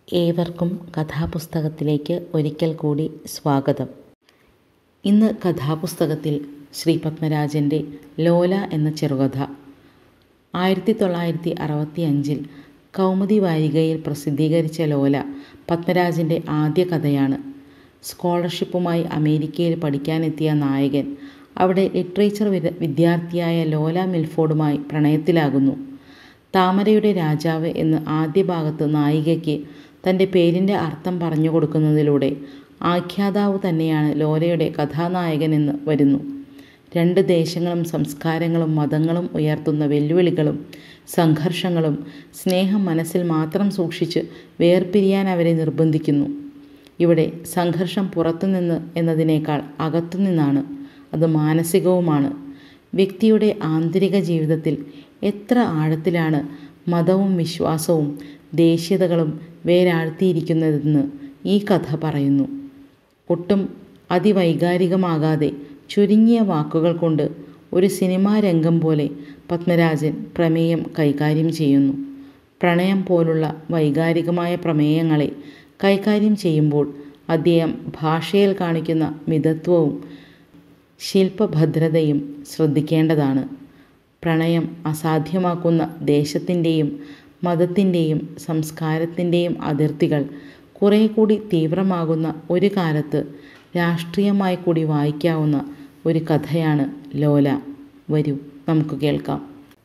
ഏവർക്കും കഥാപുസ്തകത്തിലേക്ക് ഒരിക്കൽ കൂടി സ്വാഗതം ഇന്ന് കഥാപുസ്തകത്തിൽ ശ്രീ പത്മരാജൻ്റെ ലോല എന്ന ചെറുകഥ ആയിരത്തി തൊള്ളായിരത്തി അറുപത്തി അഞ്ചിൽ കൗമുദി വാരികയിൽ പ്രസിദ്ധീകരിച്ച ലോല പത്മരാജൻ്റെ ആദ്യ കഥയാണ് സ്കോളർഷിപ്പുമായി അമേരിക്കയിൽ പഠിക്കാനെത്തിയ നായകൻ അവിടെ ലിറ്ററേച്ചർ വിദ്യാർത്ഥിയായ ലോല മിൽഫോർഡുമായി പ്രണയത്തിലാകുന്നു താമരയുടെ രാജാവ് എന്ന് ആദ്യ ഭാഗത്ത് നായികയ്ക്ക് തൻ്റെ പേരിൻ്റെ അർത്ഥം പറഞ്ഞു കൊടുക്കുന്നതിലൂടെ ആഖ്യാതാവ് തന്നെയാണ് ലോലയുടെ കഥാനായകനെന്ന് വരുന്നു രണ്ട് ദേശങ്ങളും സംസ്കാരങ്ങളും മതങ്ങളും ഉയർത്തുന്ന വെല്ലുവിളികളും സംഘർഷങ്ങളും സ്നേഹം മനസ്സിൽ മാത്രം സൂക്ഷിച്ച് വേർപിരിയാൻ അവരെ നിർബന്ധിക്കുന്നു ഇവിടെ സംഘർഷം പുറത്തുനിന്ന് എന്നതിനേക്കാൾ അകത്തുനിന്നാണ് അത് മാനസികവുമാണ് വ്യക്തിയുടെ ആന്തരിക ജീവിതത്തിൽ എത്ര ആഴത്തിലാണ് മതവും വിശ്വാസവും ദേശീയതകളും വേരാഴ്ത്തിയിരിക്കുന്നതെന്ന് ഈ കഥ പറയുന്നു ഒട്ടും അതിവൈകാരികമാകാതെ ചുരുങ്ങിയ വാക്കുകൾ കൊണ്ട് ഒരു സിനിമാ രംഗം പോലെ പത്മരാജൻ പ്രമേയം കൈകാര്യം ചെയ്യുന്നു പ്രണയം പോലുള്ള വൈകാരികമായ പ്രമേയങ്ങളെ കൈകാര്യം ചെയ്യുമ്പോൾ അദ്ദേഹം ഭാഷയിൽ കാണിക്കുന്ന മിതത്വവും ശില്പഭദ്രതയും ശ്രദ്ധിക്കേണ്ടതാണ് പ്രണയം അസാധ്യമാക്കുന്ന ദേശത്തിൻ്റെയും മതത്തിൻ്റെയും സംസ്കാരത്തിൻ്റെയും അതിർത്തികൾ കുറേ കൂടി തീവ്രമാകുന്ന ഒരു കാലത്ത് രാഷ്ട്രീയമായി കൂടി വായിക്കാവുന്ന ഒരു കഥയാണ് ലോല വരൂ നമുക്ക് കേൾക്കാം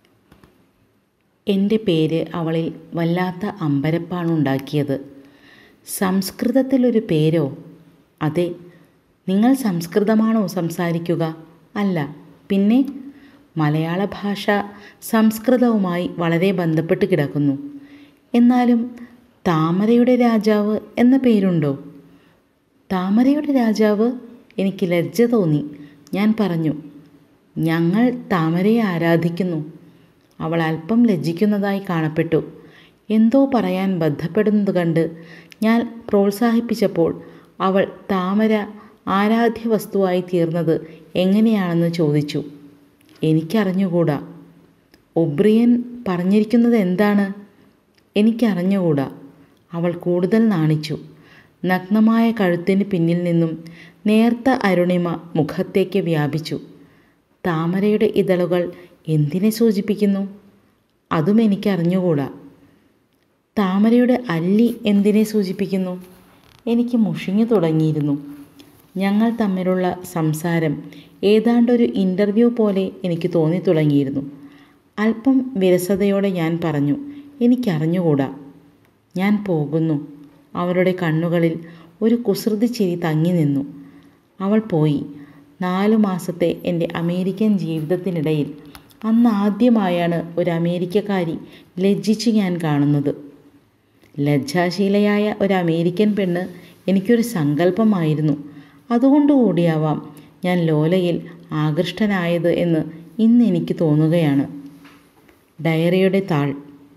എൻ്റെ പേര് അവളിൽ വല്ലാത്ത അമ്പരപ്പാണ് ഉണ്ടാക്കിയത് സംസ്കൃതത്തിലൊരു പേരോ അതെ നിങ്ങൾ സംസ്കൃതമാണോ സംസാരിക്കുക അല്ല പിന്നെ മലയാള ഭാഷ സംസ്കൃതവുമായി വളരെ ബന്ധപ്പെട്ട് കിടക്കുന്നു എന്നാലും താമരയുടെ രാജാവ് എന്ന പേരുണ്ടോ താമരയുടെ രാജാവ് എനിക്ക് ലജ്ജ തോന്നി ഞാൻ പറഞ്ഞു ഞങ്ങൾ താമരയെ ആരാധിക്കുന്നു അവൾ അല്പം ലജ്ജിക്കുന്നതായി കാണപ്പെട്ടു എന്തോ പറയാൻ ബന്ധപ്പെടുന്നത് കണ്ട് ഞാൻ പ്രോത്സാഹിപ്പിച്ചപ്പോൾ അവൾ താമര ആരാധ്യ വസ്തുവായി തീർന്നത് എങ്ങനെയാണെന്ന് ചോദിച്ചു എനിക്കറിഞ്ഞുകൂടാ ഒബ്രിയൻ പറഞ്ഞിരിക്കുന്നത് എന്താണ് എനിക്കറിഞ്ഞുകൂടാ അവൾ കൂടുതൽ നാണിച്ചു നഗ്നമായ കഴുത്തിന് പിന്നിൽ നിന്നും നേർത്ത അരുണിമ മുഖത്തേക്ക് വ്യാപിച്ചു താമരയുടെ ഇതളുകൾ എന്തിനെ സൂചിപ്പിക്കുന്നു അതും എനിക്കറിഞ്ഞുകൂടാ താമരയുടെ അല്ലി എന്തിനെ സൂചിപ്പിക്കുന്നു എനിക്ക് മുഷിഞ്ഞു തുടങ്ങിയിരുന്നു ഞങ്ങൾ തമ്മിലുള്ള സംസാരം ഏതാണ്ടൊരു ഇൻ്റർവ്യൂ പോലെ എനിക്ക് തോന്നി തുടങ്ങിയിരുന്നു അല്പം വിരസതയോടെ ഞാൻ പറഞ്ഞു എനിക്കറിഞ്ഞുകൂടാ ഞാൻ പോകുന്നു അവളുടെ കണ്ണുകളിൽ ഒരു കുസൃതി ചിരി തങ്ങി നിന്നു അവൾ പോയി നാലു മാസത്തെ എൻ്റെ അമേരിക്കൻ ജീവിതത്തിനിടയിൽ അന്ന് ആദ്യമായാണ് ഒരു അമേരിക്കക്കാരി ലജ്ജിച്ച് ഞാൻ കാണുന്നത് ലജ്ജാശീലയായ ഒരു അമേരിക്കൻ പെണ്ണ് എനിക്കൊരു സങ്കല്പമായിരുന്നു അതുകൊണ്ടുകൂടിയാവാം ഞാൻ ലോലയിൽ ആകൃഷ്ടനായത് എന്ന് ഇന്ന് എനിക്ക് തോന്നുകയാണ് ഡയറിയുടെ താൾ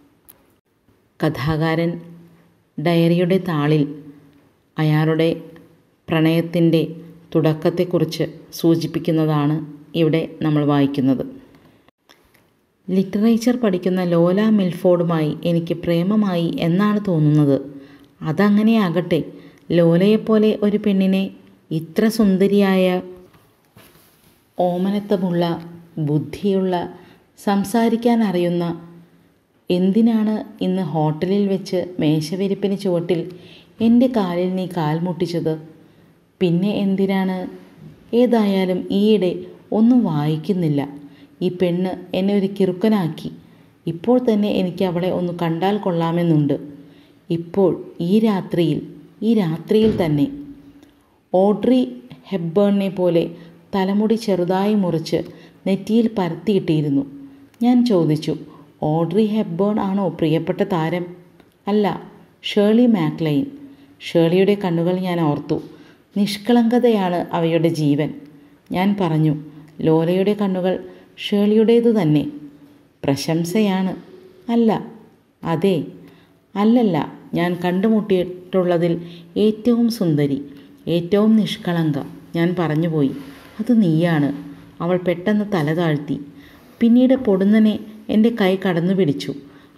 കഥാകാരൻ ഡയറിയുടെ താളിൽ അയാളുടെ പ്രണയത്തിൻ്റെ തുടക്കത്തെക്കുറിച്ച് സൂചിപ്പിക്കുന്നതാണ് ഇവിടെ നമ്മൾ വായിക്കുന്നത് ലിറ്ററേച്ചർ പഠിക്കുന്ന ലോല മിൽഫോർഡുമായി എനിക്ക് പ്രേമമായി എന്നാണ് തോന്നുന്നത് അതങ്ങനെ ആകട്ടെ ലോലയെപ്പോലെ ഒരു പെണ്ണിനെ ഇത്ര സുന്ദരിയായ ഓമനത്വമുള്ള ബുദ്ധിയുള്ള സംസാരിക്കാൻ അറിയുന്ന എന്തിനാണ് ഇന്ന് ഹോട്ടലിൽ വെച്ച് മേശവിരിപ്പിന് ചുവട്ടിൽ എൻ്റെ കാലിൽ നീ കാൽ മുട്ടിച്ചത് പിന്നെ എന്തിനാണ് ഏതായാലും ഈയിടെ ഒന്നും വായിക്കുന്നില്ല ഈ പെണ്ണ് എന്നെ ഒരു കിറുക്കനാക്കി ഇപ്പോൾ തന്നെ എനിക്ക് അവളെ ഒന്ന് കണ്ടാൽ കൊള്ളാമെന്നുണ്ട് ഇപ്പോൾ ഈ രാത്രിയിൽ ഈ രാത്രിയിൽ തന്നെ ഓഡ്രി ഹെബ്ബേണിനെ പോലെ തലമുടി ചെറുതായി മുറിച്ച് നെറ്റിയിൽ പരത്തിയിട്ടിരുന്നു ഞാൻ ചോദിച്ചു ഓഡ്രി ഹെബ്ബേൺ ആണോ പ്രിയപ്പെട്ട താരം അല്ല ഷേർലി മാക്ലൈൻ ഷേർലിയുടെ കണ്ണുകൾ ഞാൻ ഓർത്തു നിഷ്കളങ്കതയാണ് അവയുടെ ജീവൻ ഞാൻ പറഞ്ഞു ലോലയുടെ കണ്ണുകൾ ഷേർലിയുടേതു തന്നെ പ്രശംസയാണ് അല്ല അതെ അല്ലല്ല ഞാൻ കണ്ടുമുട്ടിയിട്ടുള്ളതിൽ ഏറ്റവും സുന്ദരി ഏറ്റവും നിഷ്കളങ്ക ഞാൻ പറഞ്ഞുപോയി അത് നീയാണ് അവൾ പെട്ടെന്ന് തല താഴ്ത്തി പിന്നീട് പൊടുന്നനെ എൻ്റെ കൈ കടന്നു പിടിച്ചു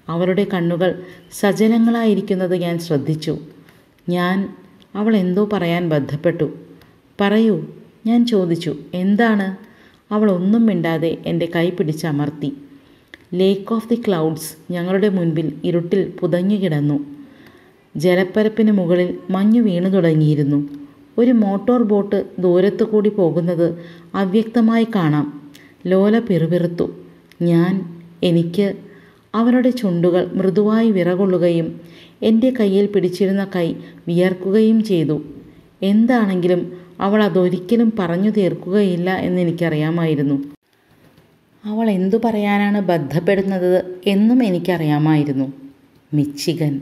അവളുടെ കണ്ണുകൾ സജലങ്ങളായിരിക്കുന്നത് ഞാൻ ശ്രദ്ധിച്ചു ഞാൻ അവൾ എന്തോ പറയാൻ ബന്ധപ്പെട്ടു പറയൂ ഞാൻ ചോദിച്ചു എന്താണ് അവൾ ഒന്നും മിണ്ടാതെ എൻ്റെ കൈ പിടിച്ചമർത്തി ലേക്ക് ഓഫ് ദി ക്ലൗഡ്സ് ഞങ്ങളുടെ മുൻപിൽ ഇരുട്ടിൽ പുതഞ്ഞു കിടന്നു ജലപ്പരപ്പിന് മുകളിൽ മഞ്ഞു വീണു തുടങ്ങിയിരുന്നു ഒരു മോട്ടോർ ബോട്ട് ദൂരത്തു കൂടി പോകുന്നത് അവ്യക്തമായി കാണാം ലോല പിറുപിറുത്തു ഞാൻ എനിക്ക് അവളുടെ ചുണ്ടുകൾ മൃദുവായി വിറകൊള്ളുകയും എൻ്റെ കയ്യിൽ പിടിച്ചിരുന്ന കൈ വിയർക്കുകയും ചെയ്തു എന്താണെങ്കിലും അവൾ അതൊരിക്കലും പറഞ്ഞു തീർക്കുകയില്ല എന്നെനിക്കറിയാമായിരുന്നു അവൾ എന്തു പറയാനാണ് ബന്ധപ്പെടുന്നത് എന്നും എനിക്കറിയാമായിരുന്നു മിച്ചിഗൻ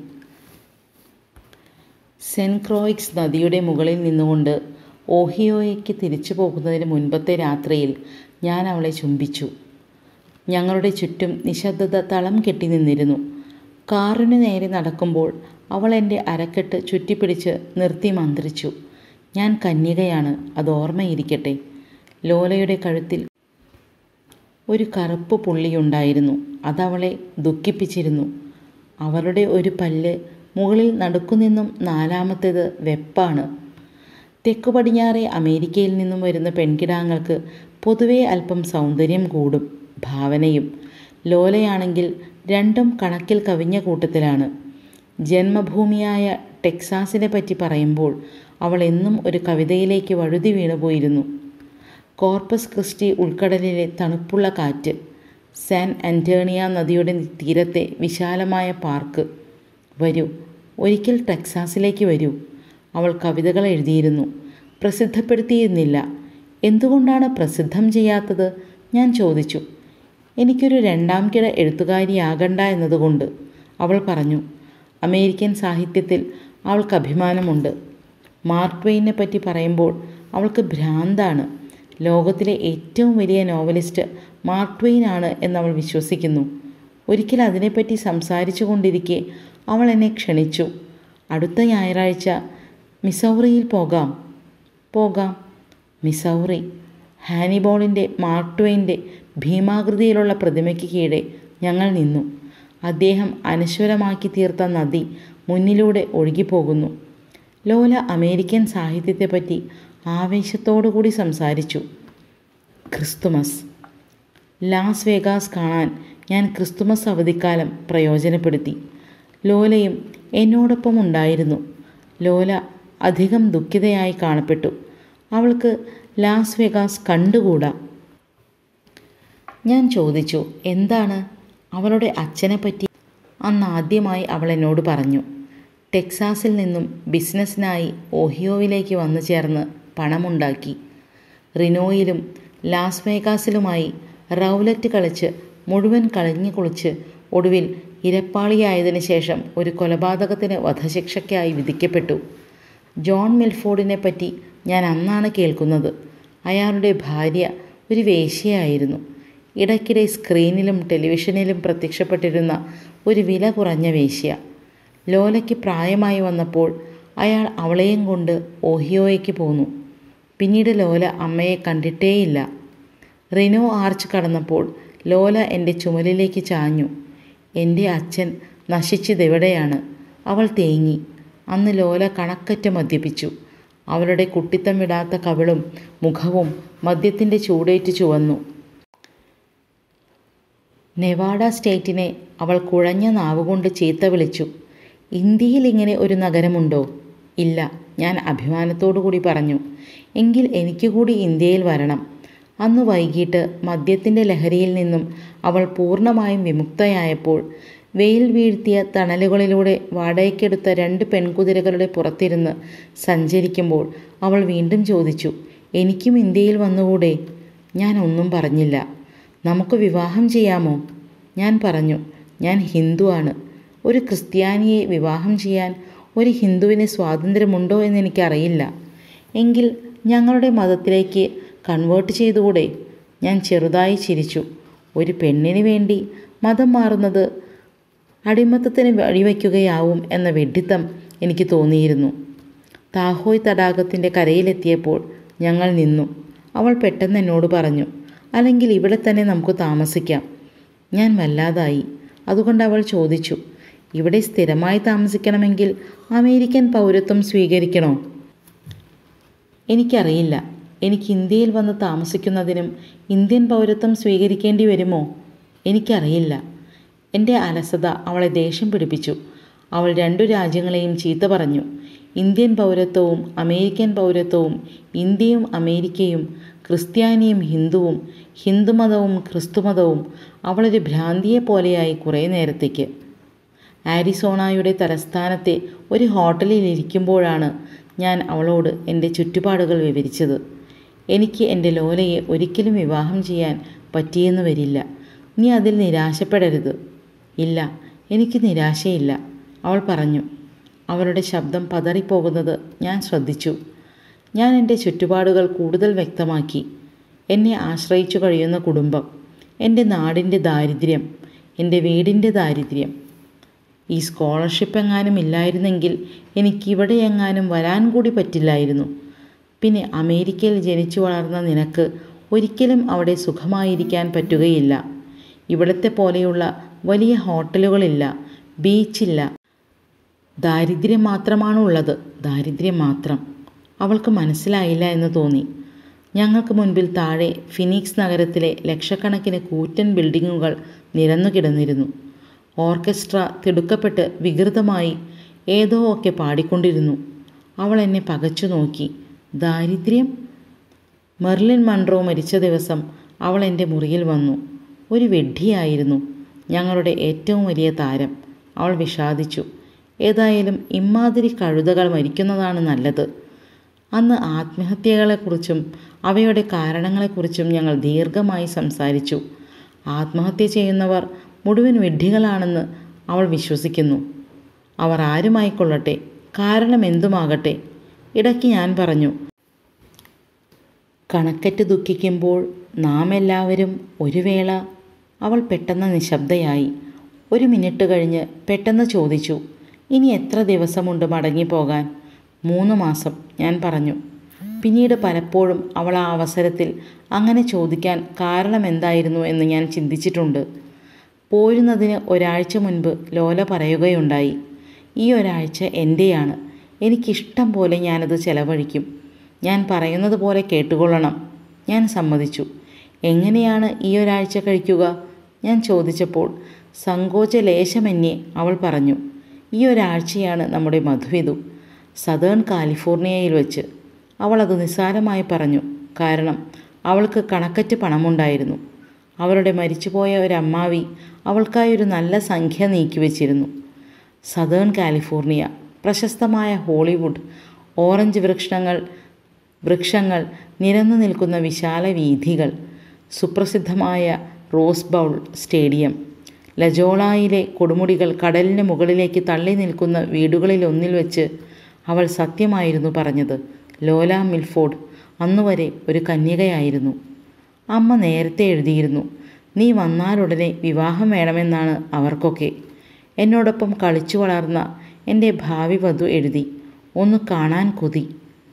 സെൻറ്റ് ക്രോയിക്സ് നദിയുടെ മുകളിൽ നിന്നുകൊണ്ട് ഓഹിയോയ്ക്ക് തിരിച്ചു പോകുന്നതിന് മുൻപത്തെ രാത്രിയിൽ ഞാൻ അവളെ ചുംബിച്ചു ഞങ്ങളുടെ ചുറ്റും നിശബ്ദത തളം കെട്ടി നിന്നിരുന്നു കാറിന് നേരെ നടക്കുമ്പോൾ അവൾ എൻ്റെ അരക്കെട്ട് ചുറ്റിപ്പിടിച്ച് നിർത്തി മന്ത്രിച്ചു ഞാൻ കന്യകയാണ് അത് ഓർമ്മയിരിക്കട്ടെ ലോലയുടെ കഴുത്തിൽ ഒരു കറുപ്പ് പുള്ളിയുണ്ടായിരുന്നു അതവളെ ദുഃഖിപ്പിച്ചിരുന്നു അവളുടെ ഒരു പല്ല് മുകളിൽ നടുക്കുനിന്നും നാലാമത്തേത് വെപ്പാണ് തെക്കു പടിഞ്ഞാറെ അമേരിക്കയിൽ നിന്നും വരുന്ന പെൺകിടാങ്ങൾക്ക് പൊതുവെ അല്പം സൗന്ദര്യം കൂടും ഭാവനയും ലോലയാണെങ്കിൽ രണ്ടും കണക്കിൽ കവിഞ്ഞ കൂട്ടത്തിലാണ് ജന്മഭൂമിയായ ടെക്സാസിനെ പറ്റി പറയുമ്പോൾ അവൾ എന്നും ഒരു കവിതയിലേക്ക് വഴുതി വീണുപോയിരുന്നു കോർപ്പസ് ക്രിസ്റ്റി ഉൾക്കടലിലെ തണുപ്പുള്ള കാറ്റ് സാൻ ആൻ്റേണിയ നദിയുടെ തീരത്തെ വിശാലമായ പാർക്ക് വരൂ ഒരിക്കൽ ടെക്സാസിലേക്ക് വരൂ അവൾ കവിതകൾ എഴുതിയിരുന്നു പ്രസിദ്ധപ്പെടുത്തിയിരുന്നില്ല എന്തുകൊണ്ടാണ് പ്രസിദ്ധം ചെയ്യാത്തത് ഞാൻ ചോദിച്ചു എനിക്കൊരു രണ്ടാം കിട എഴുത്തുകാരിയാകണ്ട എന്നതുകൊണ്ട് അവൾ പറഞ്ഞു അമേരിക്കൻ സാഹിത്യത്തിൽ അവൾക്ക് അഭിമാനമുണ്ട് മാർക്ക് ട്വെയിനെ പറ്റി പറയുമ്പോൾ അവൾക്ക് ഭ്രാന്താണ് ലോകത്തിലെ ഏറ്റവും വലിയ നോവലിസ്റ്റ് മാർക്ക് ട്വെയിൻ ആണ് എന്നവൾ വിശ്വസിക്കുന്നു ഒരിക്കൽ അതിനെപ്പറ്റി സംസാരിച്ചു കൊണ്ടിരിക്കെ അവൾ എന്നെ ക്ഷണിച്ചു അടുത്ത ഞായറാഴ്ച മിസൗറിയിൽ പോകാം പോകാം മിസൗറി ഹാനിബോളിൻ്റെ മാർക്ക് ട്വെയിൻ്റെ ഭീമാകൃതിയിലുള്ള പ്രതിമയ്ക്ക് കീഴെ ഞങ്ങൾ നിന്നു അദ്ദേഹം അനശ്വരമാക്കി തീർത്ത നദി മുന്നിലൂടെ ഒഴുകിപ്പോകുന്നു ലോല അമേരിക്കൻ സാഹിത്യത്തെപ്പറ്റി ആവേശത്തോടുകൂടി സംസാരിച്ചു ക്രിസ്തുമസ് ലാസ് വേഗാസ് കാണാൻ ഞാൻ ക്രിസ്തുമസ് അവധിക്കാലം പ്രയോജനപ്പെടുത്തി ലോലയും എന്നോടൊപ്പം ഉണ്ടായിരുന്നു ലോല അധികം ദുഃഖിതയായി കാണപ്പെട്ടു അവൾക്ക് ലാസ് വേഗാസ് കണ്ടുകൂടാ ഞാൻ ചോദിച്ചു എന്താണ് അവളുടെ അച്ഛനെപ്പറ്റി അന്ന് ആദ്യമായി അവൾ എന്നോട് പറഞ്ഞു ടെക്സാസിൽ നിന്നും ബിസിനസ്സിനായി ഓഹിയോവിലേക്ക് വന്നു ചേർന്ന് പണമുണ്ടാക്കി റിനോയിലും ലാസ് വേഗാസിലുമായി റൗലറ്റ് കളിച്ച് മുഴുവൻ കളഞ്ഞു കുളിച്ച് ഒടുവിൽ ഇരപ്പാളിയായതിനു ശേഷം ഒരു കൊലപാതകത്തിന് വധശിക്ഷയ്ക്കായി വിധിക്കപ്പെട്ടു ജോൺ മിൽഫോർഡിനെ പറ്റി ഞാൻ അന്നാണ് കേൾക്കുന്നത് അയാളുടെ ഭാര്യ ഒരു വേശ്യയായിരുന്നു ഇടയ്ക്കിടെ സ്ക്രീനിലും ടെലിവിഷനിലും പ്രത്യക്ഷപ്പെട്ടിരുന്ന ഒരു വില കുറഞ്ഞ വേശ്യ ലോലയ്ക്ക് പ്രായമായി വന്നപ്പോൾ അയാൾ അവളെയും കൊണ്ട് ഓഹിയോയ്ക്ക് പോന്നു പിന്നീട് ലോല അമ്മയെ കണ്ടിട്ടേയില്ല റിനോ ആർച്ച് കടന്നപ്പോൾ ലോല എൻ്റെ ചുമലിലേക്ക് ചാഞ്ഞു എൻ്റെ അച്ഛൻ നശിച്ചതെവിടെയാണ് അവൾ തേങ്ങി അന്ന് ലോല കണക്കറ്റ മദ്യപിച്ചു അവളുടെ കുട്ടിത്തം വിടാത്ത കവിളും മുഖവും മദ്യത്തിൻ്റെ ചൂടേറ്റ് ചുവന്നു നെവാഡ സ്റ്റേറ്റിനെ അവൾ കുഴഞ്ഞ നാവുകൊണ്ട് ചീത്ത വിളിച്ചു ഇന്ത്യയിൽ ഇങ്ങനെ ഒരു നഗരമുണ്ടോ ഇല്ല ഞാൻ അഭിമാനത്തോടു കൂടി പറഞ്ഞു എങ്കിൽ എനിക്ക് കൂടി ഇന്ത്യയിൽ വരണം അന്ന് വൈകിട്ട് മദ്യത്തിൻ്റെ ലഹരിയിൽ നിന്നും അവൾ പൂർണ്ണമായും വിമുക്തയായപ്പോൾ വെയിൽ വീഴ്ത്തിയ തണലുകളിലൂടെ വാടകയ്ക്കെടുത്ത രണ്ട് പെൺകുതിരകളുടെ പുറത്തിരുന്ന് സഞ്ചരിക്കുമ്പോൾ അവൾ വീണ്ടും ചോദിച്ചു എനിക്കും ഇന്ത്യയിൽ വന്നുകൂടെ ഞാൻ ഒന്നും പറഞ്ഞില്ല നമുക്ക് വിവാഹം ചെയ്യാമോ ഞാൻ പറഞ്ഞു ഞാൻ ഹിന്ദുവാണ് ഒരു ക്രിസ്ത്യാനിയെ വിവാഹം ചെയ്യാൻ ഒരു ഹിന്ദുവിന് സ്വാതന്ത്ര്യമുണ്ടോ എന്ന് എനിക്കറിയില്ല എങ്കിൽ ഞങ്ങളുടെ മതത്തിലേക്ക് കൺവേർട്ട് ചെയ്തുകൂടെ ഞാൻ ചെറുതായി ചിരിച്ചു ഒരു പെണ്ണിന് വേണ്ടി മതം മാറുന്നത് അടിമത്തത്തിന് വഴിവെക്കുകയാവും എന്ന വെഡിത്തം എനിക്ക് തോന്നിയിരുന്നു താഹോയ് തടാകത്തിൻ്റെ കരയിലെത്തിയപ്പോൾ ഞങ്ങൾ നിന്നു അവൾ പെട്ടെന്ന് എന്നോട് പറഞ്ഞു അല്ലെങ്കിൽ ഇവിടെ തന്നെ നമുക്ക് താമസിക്കാം ഞാൻ വല്ലാതായി അതുകൊണ്ട് അവൾ ചോദിച്ചു ഇവിടെ സ്ഥിരമായി താമസിക്കണമെങ്കിൽ അമേരിക്കൻ പൗരത്വം സ്വീകരിക്കണോ എനിക്കറിയില്ല എനിക്ക് ഇന്ത്യയിൽ വന്ന് താമസിക്കുന്നതിനും ഇന്ത്യൻ പൗരത്വം സ്വീകരിക്കേണ്ടി വരുമോ എനിക്കറിയില്ല എൻ്റെ അലസത അവളെ ദേഷ്യം പിടിപ്പിച്ചു അവൾ രണ്ടു രാജ്യങ്ങളെയും ചീത്ത പറഞ്ഞു ഇന്ത്യൻ പൗരത്വവും അമേരിക്കൻ പൗരത്വവും ഇന്ത്യയും അമേരിക്കയും ക്രിസ്ത്യാനിയും ഹിന്ദുവും ഹിന്ദുമതവും ക്രിസ്തുമതവും അവളൊരു ഭ്രാന്തിയെ പോലെയായി കുറേ നേരത്തേക്ക് ആരിസോണായുടെ തലസ്ഥാനത്തെ ഒരു ഹോട്ടലിൽ ഇരിക്കുമ്പോഴാണ് ഞാൻ അവളോട് എൻ്റെ ചുറ്റുപാടുകൾ വിവരിച്ചത് എനിക്ക് എൻ്റെ ലോലയെ ഒരിക്കലും വിവാഹം ചെയ്യാൻ പറ്റിയെന്ന് വരില്ല നീ അതിൽ നിരാശപ്പെടരുത് ഇല്ല എനിക്ക് നിരാശയില്ല അവൾ പറഞ്ഞു അവളുടെ ശബ്ദം പതറിപ്പോകുന്നത് ഞാൻ ശ്രദ്ധിച്ചു ഞാൻ എൻ്റെ ചുറ്റുപാടുകൾ കൂടുതൽ വ്യക്തമാക്കി എന്നെ ആശ്രയിച്ചു കഴിയുന്ന കുടുംബം എൻ്റെ നാടിൻ്റെ ദാരിദ്ര്യം എൻ്റെ വീടിൻ്റെ ദാരിദ്ര്യം ഈ സ്കോളർഷിപ്പ് എങ്ങാനും ഇല്ലായിരുന്നെങ്കിൽ എനിക്കിവിടെ എങ്ങാനും വരാൻ കൂടി പറ്റില്ലായിരുന്നു പിന്നെ അമേരിക്കയിൽ ജനിച്ചു വളർന്ന നിനക്ക് ഒരിക്കലും അവിടെ സുഖമായിരിക്കാൻ പറ്റുകയില്ല ഇവിടത്തെ പോലെയുള്ള വലിയ ഹോട്ടലുകളില്ല ബീച്ചില്ല ദാരിദ്ര്യം മാത്രമാണ് ഉള്ളത് ദാരിദ്ര്യം മാത്രം അവൾക്ക് മനസ്സിലായില്ല എന്ന് തോന്നി ഞങ്ങൾക്ക് മുൻപിൽ താഴെ ഫിനിക്സ് നഗരത്തിലെ ലക്ഷക്കണക്കിന് കൂറ്റൻ ബിൽഡിങ്ങുകൾ നിരന്നു കിടന്നിരുന്നു ഓർക്കസ്ട്ര തിടുക്കപ്പെട്ട് വികൃതമായി ഏതോ ഒക്കെ പാടിക്കൊണ്ടിരുന്നു അവൾ എന്നെ പകച്ചു നോക്കി ദാരിദ്ര്യം മെർലിൻ മൺറോ മരിച്ച ദിവസം അവൾ എൻ്റെ മുറിയിൽ വന്നു ഒരു വെഡ്ഡിയായിരുന്നു ഞങ്ങളുടെ ഏറ്റവും വലിയ താരം അവൾ വിഷാദിച്ചു ഏതായാലും ഇമ്മാതിരി കഴുതകൾ മരിക്കുന്നതാണ് നല്ലത് അന്ന് ആത്മഹത്യകളെക്കുറിച്ചും അവയുടെ കാരണങ്ങളെക്കുറിച്ചും ഞങ്ങൾ ദീർഘമായി സംസാരിച്ചു ആത്മഹത്യ ചെയ്യുന്നവർ മുഴുവൻ വിഡ്ഢികളാണെന്ന് അവൾ വിശ്വസിക്കുന്നു അവർ ആരുമായിക്കൊള്ളട്ടെ കാരണം എന്തുമാകട്ടെ ഇടയ്ക്ക് ഞാൻ പറഞ്ഞു കണക്കറ്റ് ദുഃഖിക്കുമ്പോൾ നാം എല്ലാവരും ഒരു വേള അവൾ പെട്ടെന്ന് നിശബ്ദയായി ഒരു മിനിറ്റ് കഴിഞ്ഞ് പെട്ടെന്ന് ചോദിച്ചു ഇനി എത്ര ദിവസമുണ്ട് മടങ്ങിപ്പോകാൻ മൂന്ന് മാസം ഞാൻ പറഞ്ഞു പിന്നീട് പലപ്പോഴും അവൾ ആ അവസരത്തിൽ അങ്ങനെ ചോദിക്കാൻ കാരണമെന്തായിരുന്നു എന്ന് ഞാൻ ചിന്തിച്ചിട്ടുണ്ട് പോരുന്നതിന് ഒരാഴ്ച മുൻപ് ലോല പറയുകയുണ്ടായി ഈ ഒരാഴ്ച എൻ്റെയാണ് എനിക്കിഷ്ടം പോലെ ഞാനത് ചെലവഴിക്കും ഞാൻ പറയുന്നത് പോലെ കേട്ടുകൊള്ളണം ഞാൻ സമ്മതിച്ചു എങ്ങനെയാണ് ഈ ഒരാഴ്ച കഴിക്കുക ഞാൻ ചോദിച്ചപ്പോൾ സങ്കോച ലേശമെന്നേ അവൾ പറഞ്ഞു ഈ ഒരാഴ്ചയാണ് നമ്മുടെ മധുവിധു സദേൺ കാലിഫോർണിയയിൽ വെച്ച് അവൾ അത് നിസ്സാരമായി പറഞ്ഞു കാരണം അവൾക്ക് കണക്കറ്റ് പണമുണ്ടായിരുന്നു അവളുടെ മരിച്ചുപോയ ഒരു അമ്മാവി അവൾക്കായി ഒരു നല്ല സംഖ്യ നീക്കിവെച്ചിരുന്നു സദേൺ കാലിഫോർണിയ പ്രശസ്തമായ ഹോളിവുഡ് ഓറഞ്ച് വൃക്ഷങ്ങൾ വൃക്ഷങ്ങൾ നിരന്നു നിൽക്കുന്ന വിശാല വീഥികൾ സുപ്രസിദ്ധമായ റോസ് ബൗൾ സ്റ്റേഡിയം ലജോളായിലെ കൊടുമുടികൾ കടലിന് മുകളിലേക്ക് തള്ളി നിൽക്കുന്ന വീടുകളിലൊന്നിൽ വെച്ച് അവൾ സത്യമായിരുന്നു പറഞ്ഞത് ലോല മിൽഫോർഡ് അന്നുവരെ ഒരു കന്യകയായിരുന്നു അമ്മ നേരത്തെ എഴുതിയിരുന്നു നീ വന്നാലുടനെ വിവാഹം വേണമെന്നാണ് അവർക്കൊക്കെ എന്നോടൊപ്പം കളിച്ചു വളർന്ന എൻ്റെ ഭാവി വധു എഴുതി ഒന്ന് കാണാൻ കൊതി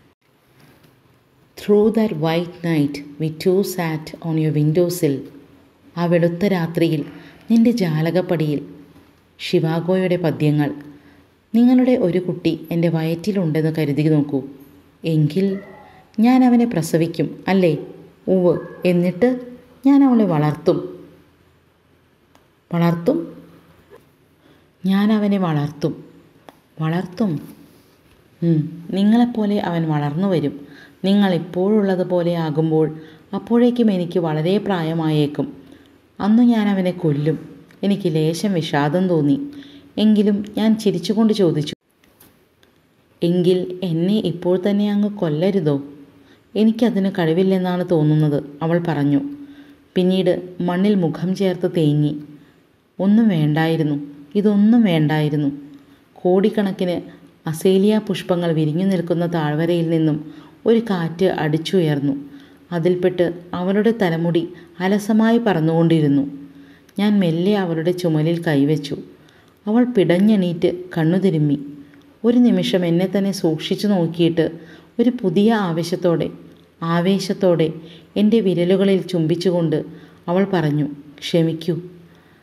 through that white night we two sat on your windowsill ആ വെളുത്ത രാത്രിയിൽ നിന്റെ ജാലകപ്പടിയിൽ ഷിവാഗോയുടെ പദ്യങ്ങൾ നിങ്ങളുടെ ഒരു കുട്ടി എൻ്റെ വയറ്റിലുണ്ടെന്ന് കരുതി നോക്കൂ എങ്കിൽ ഞാൻ അവനെ പ്രസവിക്കും അല്ലേ ഉവ് എന്നിട്ട് ഞാൻ അവളെ വളർത്തും വളർത്തും ഞാൻ അവനെ വളർത്തും വളർത്തും ഉം, നിങ്ങളെപ്പോലെ അവൻ വളർന്നു വരും നിങ്ങൾ ഇപ്പോഴുള്ളതുപോലെ ആകുമ്പോൾ അപ്പോഴേക്കും എനിക്ക് വളരെ പ്രായമായേക്കും അന്നു ഞാൻ അവനെ കൊല്ലും എനിക്ക് ലേശം വിഷാദം തോന്നി എങ്കിലും ഞാൻ ചിരിച്ചുകൊണ്ട് ചോദിച്ചു എങ്കിൽ എന്നെ ഇപ്പോൾ തന്നെ അങ്ങ് കൊല്ലരുതോ എനിക്കതിന് കഴിവില്ലെന്നാണ് തോന്നുന്നത് അവൾ പറഞ്ഞു പിന്നീട് മണ്ണിൽ മുഖം ചേർത്ത് തേങ്ങി ഒന്നും വേണ്ടായിരുന്നു ഇതൊന്നും വേണ്ടായിരുന്നു കോടിക്കണക്കിന് അസേലിയ പുഷ്പങ്ങൾ വിരിഞ്ഞു നിൽക്കുന്ന താഴ്വരയിൽ നിന്നും ഒരു കാറ്റ് അടിച്ചുയർന്നു അതിൽപ്പെട്ട് അവളുടെ തലമുടി അലസമായി പറന്നുകൊണ്ടിരുന്നു ഞാൻ മെല്ലെ അവളുടെ ചുമലിൽ കൈവച്ചു അവൾ പിടഞ്ഞെണീറ്റ് കണ്ണു തിരുമ്മി ഒരു നിമിഷം എന്നെ തന്നെ സൂക്ഷിച്ചു നോക്കിയിട്ട് ഒരു പുതിയ ആവേശത്തോടെ ആവേശത്തോടെ എൻ്റെ വിരലുകളിൽ ചുംബിച്ചുകൊണ്ട് അവൾ പറഞ്ഞു ക്ഷമിക്കൂ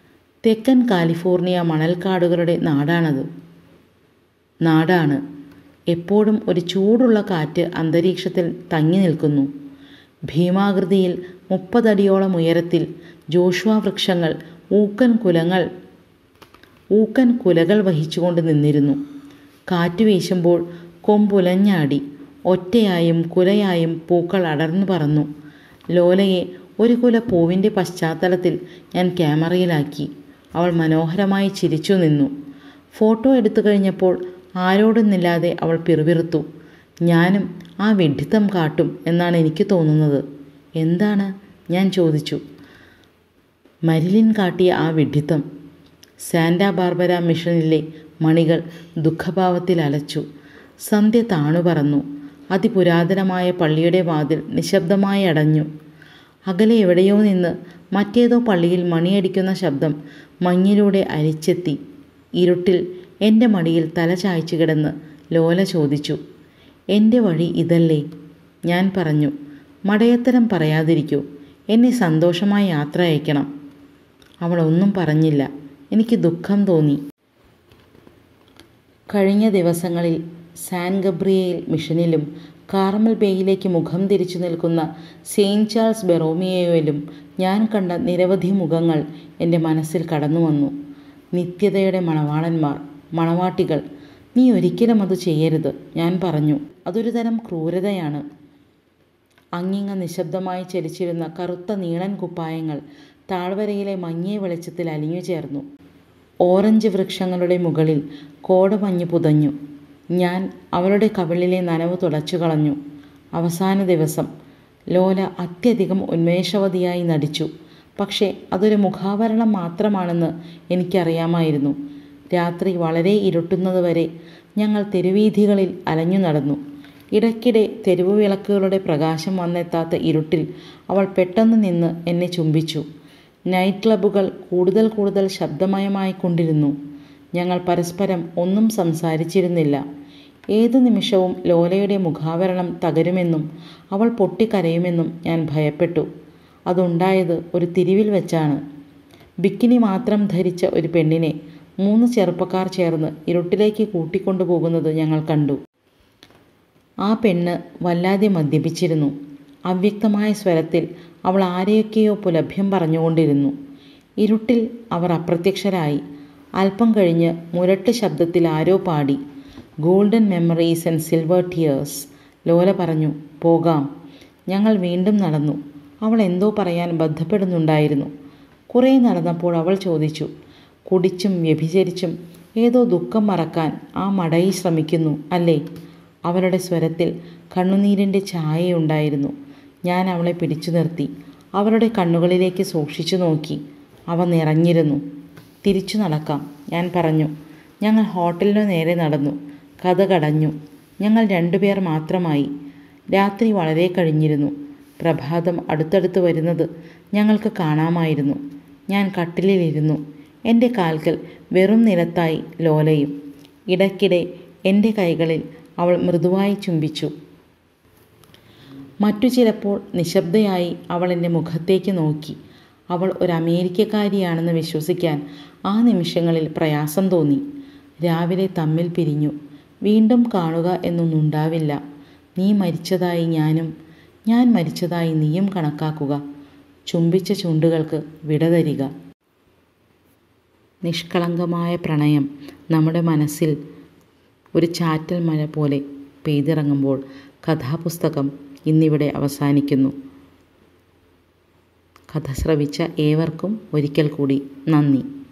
തെക്കൻ കാലിഫോർണിയ മണൽക്കാടുകളുടെ നാടാണത് നാടാണ് എപ്പോഴും ഒരു ചൂടുള്ള കാറ്റ് അന്തരീക്ഷത്തിൽ തങ്ങി നിൽക്കുന്നു ഭീമാകൃതിയിൽ മുപ്പതടിയോളം ഉയരത്തിൽ ജോഷുവ വൃക്ഷങ്ങൾ ഊക്കൻ കുലങ്ങൾ ഊക്കൻ കുലകൾ വഹിച്ചുകൊണ്ട് നിന്നിരുന്നു കാറ്റ് വീശുമ്പോൾ കൊമ്പുലഞ്ഞാടി ഒറ്റയായും കുലയായും പൂക്കൾ അടർന്നു പറന്നു ലോലയെ ഒരു കുല പൂവിൻ്റെ പശ്ചാത്തലത്തിൽ ഞാൻ ക്യാമറയിലാക്കി അവൾ മനോഹരമായി ചിരിച്ചു നിന്നു ഫോട്ടോ എടുത്തു കഴിഞ്ഞപ്പോൾ ആരോടൊന്നില്ലാതെ അവൾ പിറുപിറുത്തു ഞാനും ആ വിഡ്ഢിത്തം കാട്ടും എന്നാണ് എനിക്ക് തോന്നുന്നത് എന്താണ് ഞാൻ ചോദിച്ചു മരിലിൻ കാട്ടിയ ആ വിഡ്ഢിത്തം സാന്റാ ബാർബര മിഷനിലെ മണികൾ ദുഃഖഭാവത്തിൽ അലച്ചു സന്ധ്യ താണു പറന്നു അതിപുരാതനമായ പള്ളിയുടെ വാതിൽ നിശബ്ദമായി അടഞ്ഞു അകലെ എവിടെയോ നിന്ന് മറ്റേതോ പള്ളിയിൽ മണിയടിക്കുന്ന ശബ്ദം മഞ്ഞിലൂടെ അരിച്ചെത്തി ഇരുട്ടിൽ എൻ്റെ മടിയിൽ തല ചായ്ച്ചു കിടന്ന് ലോല ചോദിച്ചു എൻ്റെ വഴി ഇതല്ലേ ഞാൻ പറഞ്ഞു മടയത്തരം പറയാതിരിക്കൂ എന്നെ സന്തോഷമായി യാത്ര അയക്കണം അവൾ ഒന്നും പറഞ്ഞില്ല എനിക്ക് ദുഃഖം തോന്നി കഴിഞ്ഞ ദിവസങ്ങളിൽ സാൻ ഗബ്രിയേൽ മിഷനിലും കാർമൽ ബേയിലേക്ക് മുഖം തിരിച്ചു നിൽക്കുന്ന സെയിൻറ്റ് ചാൾസ് ബെറോമിയോയിലും ഞാൻ കണ്ട നിരവധി മുഖങ്ങൾ എൻ്റെ മനസ്സിൽ കടന്നു വന്നു നിത്യതയുടെ മണവാളന്മാർ മണവാട്ടികൾ നീ ഒരിക്കലും അത് ചെയ്യരുത് ഞാൻ പറഞ്ഞു അതൊരു തരം ക്രൂരതയാണ് അങ്ങിങ്ങ നിശബ്ദമായി ചലിച്ചിരുന്ന കറുത്ത നീളൻ കുപ്പായങ്ങൾ താഴ്വരയിലെ മങ്ങിയ വെളിച്ചത്തിൽ അലിഞ്ഞു ചേർന്നു ഓറഞ്ച് വൃക്ഷങ്ങളുടെ മുകളിൽ കോടമഞ്ഞ് പുതഞ്ഞു ഞാൻ അവളുടെ കവിളിലെ നനവ് തുടച്ചു കളഞ്ഞു അവസാന ദിവസം ലോല അത്യധികം ഉന്മേഷവതിയായി നടിച്ചു പക്ഷേ അതൊരു മുഖാവരണം മാത്രമാണെന്ന് എനിക്കറിയാമായിരുന്നു രാത്രി വളരെ ഇരുട്ടുന്നതുവരെ ഞങ്ങൾ തെരുവീഥികളിൽ അലഞ്ഞു നടന്നു ഇടയ്ക്കിടെ തെരുവു വിളക്കുകളുടെ പ്രകാശം വന്നെത്താത്ത ഇരുട്ടിൽ അവൾ പെട്ടെന്ന് നിന്ന് എന്നെ ചുംബിച്ചു നൈറ്റ് ക്ലബ്ബുകൾ കൂടുതൽ കൂടുതൽ ശബ്ദമയമായി കൊണ്ടിരുന്നു ഞങ്ങൾ പരസ്പരം ഒന്നും സംസാരിച്ചിരുന്നില്ല ഏതു നിമിഷവും ലോലയുടെ മുഖാവരണം തകരുമെന്നും അവൾ പൊട്ടിക്കരയുമെന്നും ഞാൻ ഭയപ്പെട്ടു അതുണ്ടായത് ഒരു തിരിവിൽ വെച്ചാണ് ബിക്കിനി മാത്രം ധരിച്ച ഒരു പെണ്ണിനെ മൂന്ന് ചെറുപ്പക്കാർ ചേർന്ന് ഇരുട്ടിലേക്ക് കൂട്ടിക്കൊണ്ടുപോകുന്നത് ഞങ്ങൾ കണ്ടു ആ പെണ്ണ് വല്ലാതെ മദ്യപിച്ചിരുന്നു അവ്യക്തമായ സ്വരത്തിൽ അവൾ ആരെയൊക്കെയോ പുലഭ്യം പറഞ്ഞുകൊണ്ടിരുന്നു ഇരുട്ടിൽ അവർ അപ്രത്യക്ഷരായി അല്പം കഴിഞ്ഞ് മുരട്ട് ശബ്ദത്തിൽ ആരോ പാടി golden memories and silver tears Lola പറഞ്ഞു പോകാം ഞങ്ങൾ വീണ്ടും നടന്നു അവൾ എന്തോ പറയാൻ ബന്ധപ്പെടുന്നുണ്ടായിരുന്നു കുറേ നടന്നപ്പോൾ അവൾ ചോദിച്ചു കുടിച്ചും വ്യഭിചരിച്ചും ഏതോ ദുഃഖം മറക്കാൻ ആ മടയി ശ്രമിക്കുന്നു അല്ലേ അവളുടെ സ്വരത്തിൽ കണ്ണുനീരിൻ്റെ ഛായയുണ്ടായിരുന്നു ഞാൻ അവളെ പിടിച്ചു നിർത്തി അവളുടെ കണ്ണുകളിലേക്ക് സൂക്ഷിച്ചു നോക്കി അവ നിറഞ്ഞിരുന്നു തിരിച്ചു നടക്കാം ഞാൻ പറഞ്ഞു ഞങ്ങൾ ഹോട്ടലിനു നേരെ നടന്നു കഥ കടഞ്ഞു ഞങ്ങൾ രണ്ടുപേർ മാത്രമായി രാത്രി വളരെ കഴിഞ്ഞിരുന്നു പ്രഭാതം അടുത്തടുത്ത് വരുന്നത് ഞങ്ങൾക്ക് കാണാമായിരുന്നു ഞാൻ കട്ടിലിലിരുന്നു എൻ്റെ കാൽക്കൽ വെറും നിലത്തായി ലോലയും ഇടയ്ക്കിടെ എൻ്റെ കൈകളിൽ അവൾ മൃദുവായി ചുംബിച്ചു മറ്റു ചിലപ്പോൾ നിശബ്ദയായി അവൾ എൻ്റെ മുഖത്തേക്ക് നോക്കി അവൾ ഒരു അമേരിക്കക്കാരിയാണെന്ന് വിശ്വസിക്കാൻ ആ നിമിഷങ്ങളിൽ പ്രയാസം തോന്നി രാവിലെ തമ്മിൽ പിരിഞ്ഞു വീണ്ടും കാണുക എന്നൊന്നുണ്ടാവില്ല നീ മരിച്ചതായി ഞാനും ഞാൻ മരിച്ചതായി നീയും കണക്കാക്കുക ചുംബിച്ച ചുണ്ടുകൾക്ക് വിട തരിക നിഷ്കളങ്കമായ പ്രണയം നമ്മുടെ മനസ്സിൽ ഒരു ചാറ്റൽ മഴ പോലെ പെയ്തിറങ്ങുമ്പോൾ കഥാപുസ്തകം ഇന്നിവിടെ അവസാനിക്കുന്നു കഥ ശ്രവിച്ച ഏവർക്കും ഒരിക്കൽ കൂടി നന്ദി